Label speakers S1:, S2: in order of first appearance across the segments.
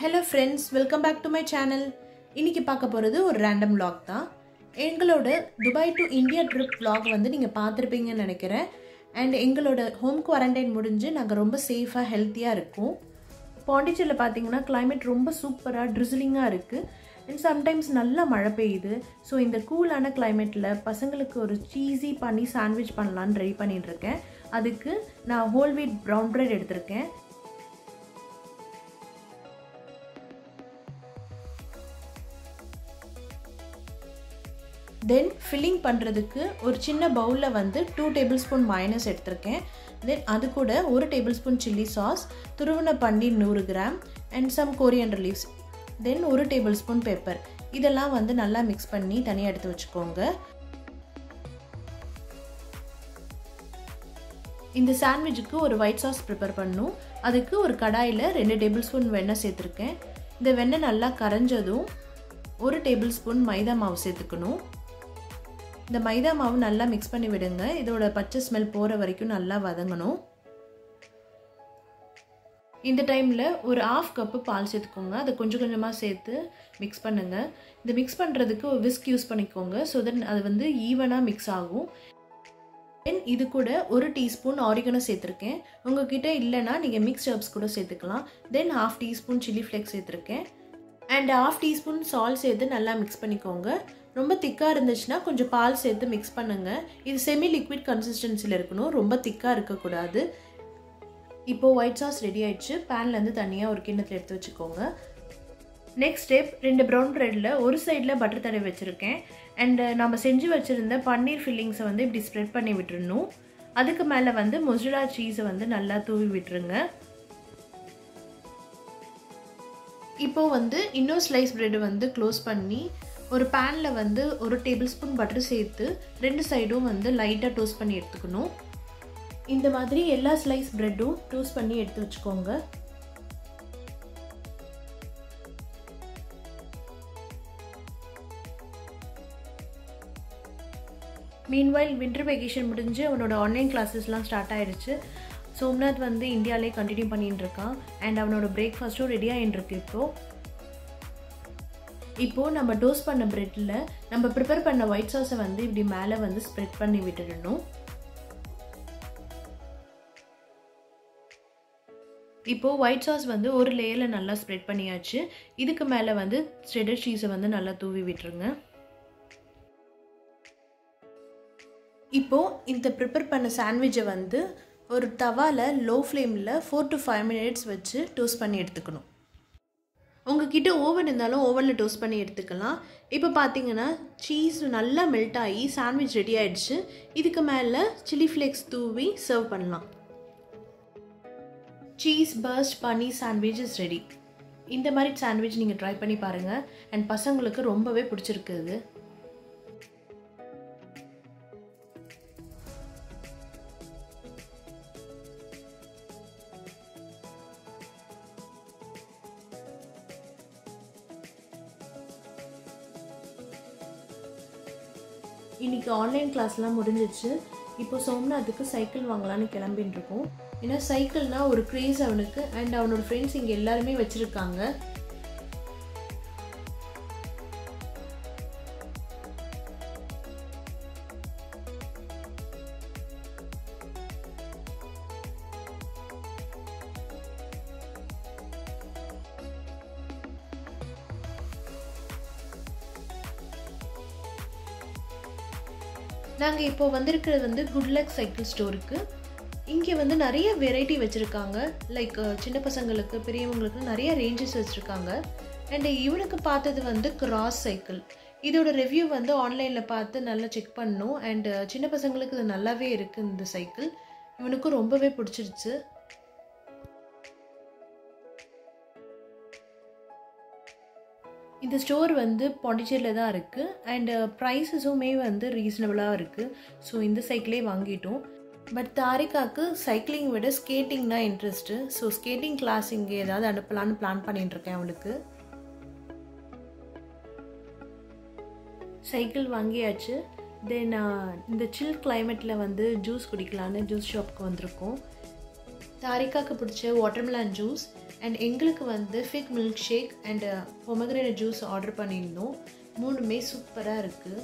S1: hello friends welcome back to my channel இன்னைக்கு பார்க்க போகிறது ஒரு ரேண்டம் vlog தான் எங்களோட Dubai to India trip vlog வந்து நீங்கள் பார்த்துருப்பீங்கன்னு நினைக்கிறேன் அண்ட் எங்களோட ஹோம் குவாரண்டைன் முடிஞ்சு நாங்கள் ரொம்ப சேஃபாக ஹெல்த்தியாக இருக்கோம் பாண்டிச்சேரியில் பார்த்தீங்கன்னா climate ரொம்ப சூப்பராக ட்ரிசிலிங்காக இருக்குது அண்ட் சம்டைம்ஸ் நல்லா மழை பெய்யுது ஸோ இந்த கூலான கிளைமேட்டில் பசங்களுக்கு ஒரு சீஸி பண்ணி சாண்ட்விச் பண்ணலான்னு ரெடி பண்ணிட்டு இருக்கேன் அதுக்கு நான் ஹோல் வீட் ப்ரௌன் பிரெட் எடுத்திருக்கேன் தென் ஃபில்லிங் பண்ணுறதுக்கு ஒரு சின்ன பவுலில் வந்து டூ டேபிள் ஸ்பூன் மைனஸ் எடுத்திருக்கேன் தென் அது கூட ஒரு டேபிள் ஸ்பூன் சில்லி சாஸ் துருவின பன்னீர் நூறு gram and some coriander leaves then ஒரு டேபிள் ஸ்பூன் பெப்பர் இதெல்லாம் வந்து நல்லா மிக்ஸ் பண்ணி தனியாக எடுத்து வச்சுக்கோங்க இந்த சாண்ட்விச்சுக்கு ஒரு ஒயிட் சாஸ் ப்ரிப்பேர் பண்ணும் அதுக்கு ஒரு கடாயில் ரெண்டு டேபிள் ஸ்பூன் வெண்ணெய் சேர்த்துருக்கேன் இந்த வெண்ணெய் நல்லா கரைஞ்சதும் ஒரு டேபிள் ஸ்பூன் மைதா மாவு சேர்த்துக்கணும் இந்த மைதா மாவு நல்லா மிக்ஸ் பண்ணி விடுங்க இதோட பச்சை ஸ்மெல் போகிற வரைக்கும் நல்லா வதங்கணும் இந்த டைமில் ஒரு ஆஃப் கப்பு பால் சேர்த்துக்கோங்க அதை கொஞ்சம் கொஞ்சமாக சேர்த்து மிக்ஸ் பண்ணுங்கள் இந்த மிக்ஸ் பண்ணுறதுக்கு ஒரு விஸ்க் யூஸ் பண்ணிக்கோங்க ஸோ தட் அது வந்து ஈவனாக மிக்ஸ் ஆகும் தென் இது கூட ஒரு டீஸ்பூன் ஆரிகனோ சேர்த்துருக்கேன் உங்ககிட்ட இல்லைன்னா நீங்கள் மிக்ஸ் ஹர்ப்ஸ் கூட சேர்த்துக்கலாம் then half teaspoon chilli flakes சேர்த்துருக்கேன் அண்ட் ஹாஃப் டீஸ்பூன் சால்ட் சேர்த்து நல்லா மிக்ஸ் பண்ணிக்கோங்க ரொம்ப திக்காக இருந்துச்சுன்னா கொஞ்சம் பால் சேர்த்து மிக்ஸ் பண்ணுங்கள் இது செமி லிக்விட் கன்சிஸ்டன்சியில் இருக்கணும் ரொம்ப திக்காக இருக்கக்கூடாது இப்போது ஒயிட் சாஸ் ரெடி ஆயிடுச்சு பேன்லேருந்து தனியாக ஒரு கிண்ணத்தில் எடுத்து வச்சுக்கோங்க நெக்ஸ்ட் ஸ்டெப் ரெண்டு ப்ரௌன் ப்ரெட்டில் ஒரு சைடில் பட்டர் தடவை வச்சுருக்கேன் அண்டு நம்ம செஞ்சு வச்சுருந்த பன்னீர் ஃபில்லிங்ஸை வந்து இப்படி ஸ்ப்ரெட் பண்ணி விட்டுருணும் அதுக்கு மேலே வந்து மொசுரா சீஸை வந்து நல்லா தூவி விட்டுருங்க இப்போ வந்து இன்னொரு ஸ்லைஸ் ப்ரெட் வந்து க்ளோஸ் பண்ணி ஒரு பேனில் வந்து ஒரு டேபிள் ஸ்பூன் பட்டர் சேர்த்து ரெண்டு சைடும் வந்து லைட்டாக டோஸ்ட் பண்ணி எடுத்துக்கணும் இந்த மாதிரி எல்லா ஸ்லைஸ் ப்ரெட்டும் டோஸ்ட் பண்ணி எடுத்து வச்சுக்கோங்க மீன்வைல் வின்டர் வெக்கேஷன் முடிஞ்சு அவனோட ஆன்லைன் கிளாஸஸ்லாம் ஸ்டார்ட் ஆயிடுச்சு சோம்நாத் வந்து இந்தியாவிலே கண்டினியூ பண்ணிட்டு இருக்கான் அண்ட் அவனோட பிரேக்ஃபாஸ்ட்டும் ரெடி ஆகிட்டு இருக்கு இப்போது இப்போது நம்ம டோஸ்ட் பண்ண ப்ரெட்டில் நம்ம ப்ரிப்பேர் பண்ண ஒயிட் சாஸை வந்து இப்படி மேலே வந்து ஸ்ப்ரெட் பண்ணி விட்டுடணும் இப்போது ஒயிட் சாஸ் வந்து ஒரு லேயரில் நல்லா ஸ்ப்ரெட் பண்ணியாச்சு இதுக்கு மேலே வந்து ஸ்ட்ரெடர் சீஸை வந்து நல்லா தூவி விட்டுருங்க இப்போது இந்த ப்ரிப்பேர் பண்ண சாண்ட்விட்சை வந்து ஒரு தவாவில் லோ ஃப்ளேமில் ஃபோர் டு ஃபைவ் மினிட்ஸ் வச்சு டோஸ்ட் பண்ணி எடுத்துக்கணும் உங்ககிட்ட ஓவன் இருந்தாலும் ஓவனில் டோஸ்ட் பண்ணி எடுத்துக்கலாம் இப்போ பார்த்தீங்கன்னா சீஸ் நல்லா மெல்ட் ஆகி சாண்ட்விச் ரெடி ஆயிடுச்சு இதுக்கு மேலே சில்லி ஃப்ளேக்ஸ் தூவி சர்வ் பண்ணலாம் cheese burst paneer sandwich is ready இந்த மாதிரி சாண்ட்விச் நீங்கள் ட்ரை பண்ணி பாருங்கள் அண்ட் பசங்களுக்கு ரொம்பவே பிடிச்சிருக்குது இன்றைக்கி ஆன்லைன் கிளாஸ்லாம் முடிஞ்சிச்சு இப்போ சோம்நாத்துக்கு சைக்கிள் வாங்கலான்னு கிளம்பின்னு இருக்கோம் ஏன்னா சைக்கிள்னால் ஒரு க்ரேஸ் அவனுக்கு அண்ட் அவனோட ஃப்ரெண்ட்ஸ் இங்கே எல்லாருமே வச்சுருக்காங்க நாங்கள் இப்போ வந்திருக்கிறது வந்து குட்லக் சைக்கிள் ஸ்டோருக்கு இங்கே வந்து நிறைய வெரைட்டி வச்சுருக்காங்க லைக் சின்ன பசங்களுக்கு பெரியவங்களுக்கு நிறைய ரேஞ்சஸ் வச்சுருக்காங்க அண்ட் இவனுக்கு பார்த்தது வந்து கிராஸ் சைக்கிள் இதோட ரிவ்யூ வந்து ஆன்லைனில் பார்த்து நல்லா செக் பண்ணணும் அண்ட் சின்ன பசங்களுக்கு இது நல்லாவே இருக்குது இந்த சைக்கிள் இவனுக்கும் ரொம்பவே பிடிச்சிருச்சு இந்த ஸ்டோர் வந்து பாண்டிச்சேரியில் தான் இருக்குது அண்டு ப்ரைஸஸுமே வந்து ரீசனபிளாக இருக்குது ஸோ இந்த சைக்கிளே வாங்கிட்டோம் பட் தாரிகாவுக்கு சைக்கிளிங் விட ஸ்கேட்டிங் தான் இன்ட்ரெஸ்ட்டு ஸோ ஸ்கேட்டிங் கிளாஸ் இங்கே ஏதாவது அனுப்பலான்னு பிளான் பண்ணிட்டுருக்கேன் அவளுக்கு சைக்கிள் வாங்கியாச்சு தென் இந்த சில் கிளைமேட்டில் வந்து ஜூஸ் குடிக்கலான்னு ஜூஸ் ஷாப்புக்கு வந்திருக்கோம் தாரிக்காக்கு பிடிச்ச வாட்டர்மெலன் ஜூஸ் அண்ட் எங்களுக்கு வந்து fig milkshake and pomegranate juice order பண்ணியிருந்தோம் மூணுமே சூப்பராக இருக்குது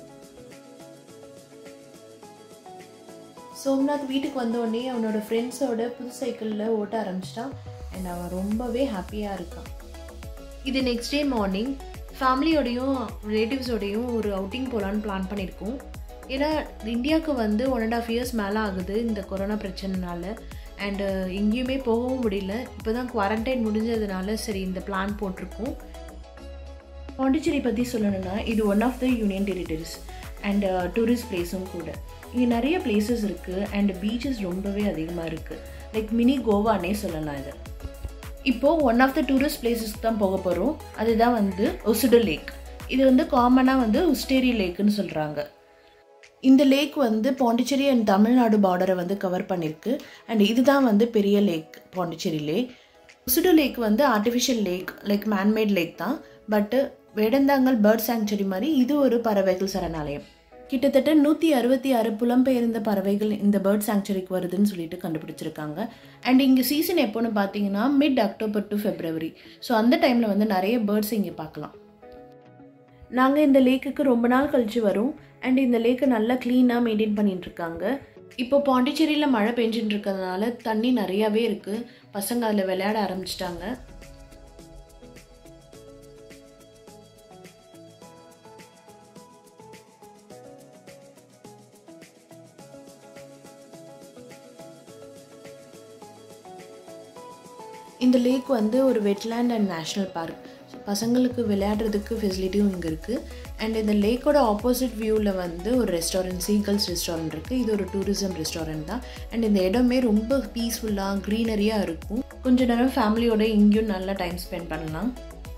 S1: சோம்நாத் வீட்டுக்கு வந்தோடனே அவனோட ஃப்ரெண்ட்ஸோட புது சைக்கிளில் ஓட்ட ஆரம்பிச்சிட்டான் அண்ட் அவன் ரொம்பவே ஹாப்பியாக இருக்கான் இது நெக்ஸ்ட் டே மார்னிங் ஃபேமிலியோடையும் ரிலேட்டிவ்ஸோடையும் ஒரு அவுட்டிங் போகலான்னு பிளான் பண்ணியிருக்கோம் ஏன்னா இந்தியாவுக்கு வந்து ஒன் அண்ட் ஆஃப் இயர்ஸ் மேலே ஆகுது இந்த கொரோனா பிரச்சனைனால அண்டு எங்கேயுமே போகவும் முடியல இப்போ தான் குவாரண்டைன் முடிஞ்சதுனால சரி இந்த பிளான் போட்டிருக்கோம் பாண்டிச்சேரி பற்றி சொல்லணும்னா இது one of the union territories and tourist பிளேஸும் கூட இங்கே நிறைய பிளேசஸ் இருக்குது அண்ட் பீச்சஸ் ரொம்பவே அதிகமாக இருக்குது லைக் மினி கோவானே சொல்லலாம் இதை இப்போது ஒன் ஆஃப் த டூரிஸ்ட் பிளேசஸ்க்கு தான் போக போகிறோம் அதுதான் வந்து ஒசுடு லேக் இது வந்து காமனாக வந்து உஸ்டேரி லேக்குன்னு சொல்கிறாங்க இந்த லேக் வந்து பாண்டிச்சேரி அண்ட் தமிழ்நாடு பார்டரை வந்து கவர் பண்ணியிருக்கு அண்ட் இதுதான் வந்து பெரிய லேக் பாண்டிச்சேரி லேக் உசுடு லேக் வந்து artificial lake like manmade lake தான் பட்டு வேடந்தாங்கல் பேர்ட் சாங்சுரி மாதிரி இது ஒரு பறவைகள் சரணாலயம் கிட்டத்தட்ட நூற்றி அறுபத்தி ஆறு புலம்பெயர்ந்த பறவைகள் இந்த பேர்ட் சாங்சுரிக்கு வருதுன்னு சொல்லிட்டு கண்டுபிடிச்சிருக்காங்க அண்ட் இங்கே சீசன் எப்போன்னு பார்த்தீங்கன்னா mid October to February so அந்த டைமில் வந்து நிறைய பேர்ட்ஸ் இங்கே பார்க்கலாம் நாங்கள் இந்த லேக்குக்கு ரொம்ப நாள் கழித்து வரோம் அண்ட் இந்த லேக்கை நல்லா க்ளீனாக மெயின்டைன் பண்ணிட்டு இருக்காங்க இப்போ பாண்டிச்சேரியில் மழை பெஞ்சிட்டு இருக்கிறதுனால தண்ணி நிறையாவே இருக்குது பசங்க அதில் விளையாட ஆரம்பிச்சிட்டாங்க இந்த லேக் வந்து ஒரு wetland and national park so பசங்களுக்கு விளையாடுறதுக்கு ஃபெசிலிட்டியும் இங்கே இருக்குது அண்ட் இந்த லேக்கோட ஆப்போசிட் வியூவில் வந்து ஒரு ரெஸ்டாரண்ட் சீகல்ஸ் ரெஸ்டாரண்ட் இருக்குது இது ஒரு டூரிசம் ரெஸ்டாரண்ட் தான் அண்ட் இந்த இடமே ரொம்ப பீஸ்ஃபுல்லாக க்ரீனரியாக இருக்கும் கொஞ்ச நேரம் ஃபேமிலியோட இங்கேயும் நல்லா டைம் ஸ்பெண்ட் பண்ணலாம்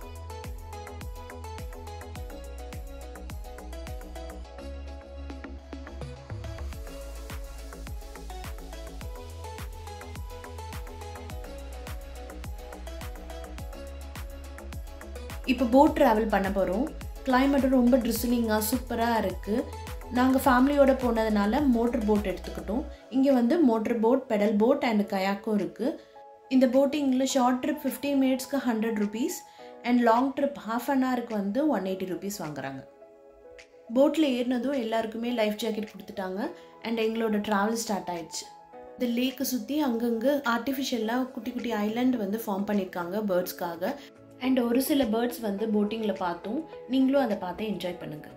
S1: இப்போ போட் ட்ராவல் பண்ண போகிறோம் கிளைமேட்டும் ரொம்ப ட்ரிஸ்லிங்காக சூப்பராக இருக்குது நாங்கள் ஃபேமிலியோடு போனதுனால மோட்டர் போட் எடுத்துக்கிட்டோம் இங்கே வந்து motor boat pedal boat and கயாக்கும் இருக்குது இந்த போட்டிங்கில் ஷார்ட் ட்ரிப் ஃபிஃப்டீன் மினிட்ஸ்க்கு hundred rupees and long trip half an ஹவருக்கு வந்து ஒன் எயிட்டி ருபீஸ் வாங்குறாங்க போட்டில் ஏறினதும் எல்லாருக்குமே லைஃப் ஜாக்கெட் கொடுத்துட்டாங்க அண்ட் எங்களோட ட்ராவல் ஸ்டார்ட் ஆயிடுச்சு இந்த லேக்கை சுற்றி அங்கங்கே ஆர்டிஃபிஷியலாக குட்டி குட்டி ஐலாண்ட் வந்து ஃபார்ம் பண்ணியிருக்காங்க பேர்ட்ஸ்க்காக அண்ட் ஒரு சில பேர்ட்ஸ் வந்து போட்டிங்கில் பார்த்தோம் நீங்களும் அதை பார்த்து என்ஜாய் பண்ணுங்கள்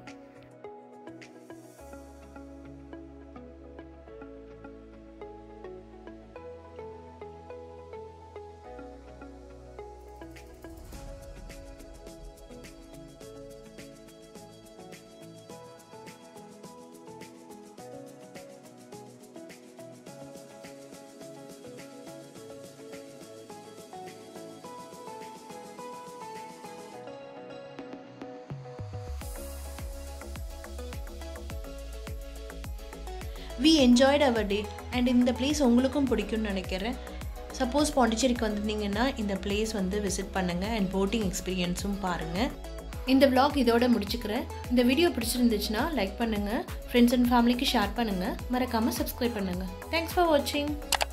S1: we enjoyed our day and இந்த பிளேஸ் உங்களுக்கும் பிடிக்கும்னு நினைக்கிறேன் சப்போஸ் பாண்டிச்சேரிக்கு வந்திருந்தீங்கன்னா இந்த பிளேஸ் வந்து விசிட் பண்ணுங்கள் அண்ட் போட்டிங் எக்ஸ்பீரியன்ஸும் பாருங்கள் இந்த vlog இதோட முடிச்சுக்கிறேன் இந்த வீடியோ பிடிச்சிருந்துச்சுன்னா லைக் பண்ணுங்கள் ஃப்ரெண்ட்ஸ் அண்ட் ஃபேமிலிக்கு ஷேர் பண்ணுங்கள் மறக்காமல் சப்ஸ்கிரைப் பண்ணுங்கள் தேங்க்ஸ் ஃபார் வாட்சிங்